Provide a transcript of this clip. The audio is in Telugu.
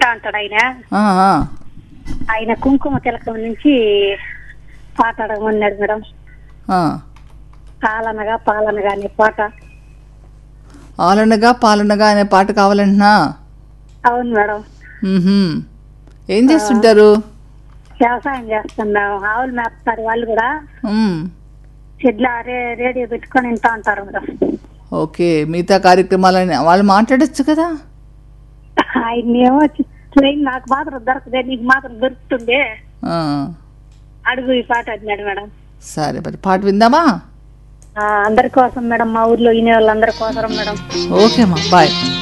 వింటా అంటాడు ఆయన ఆ, ఆ. ఆయన కుంకుమ తిలకం నుంచి పాట అడగమన్నాడు మేడం ఆ. పాలనగా పాలనగా అనే పాట ఆలనగా పాలనగా అనే పాట కావాలంటున్నా అవును మేడం మ్మ్హ్మ్. ఏం చేస్తుంటారు వ్యవసాయం చేస్తున్నాం ఆవులు మేపుతారు వాళ్ళు కూడా మ్మ్. షెడ్ల రే రేడియో పెట్టుకొని వింటా ఉంటారు మేడం ఓకే మిగతా కార్యక్రమాలని వాళ్ళు మాట్లాడొచ్చు కదా ఆయన ఏమో ట్రైన్ నాకు మాత్రం దొరకదే నీకు మాత్రం దొరుకుతుందే ఆ. అడుగు ఈ పాట అన్నాడు మేడం సరే మరి పాట విందామా ఆ, అందరి కోసం మేడం మా ఊర్లో వినే వాళ్ళందరి కోసం మేడం ఓకే అమ్మా బాయ్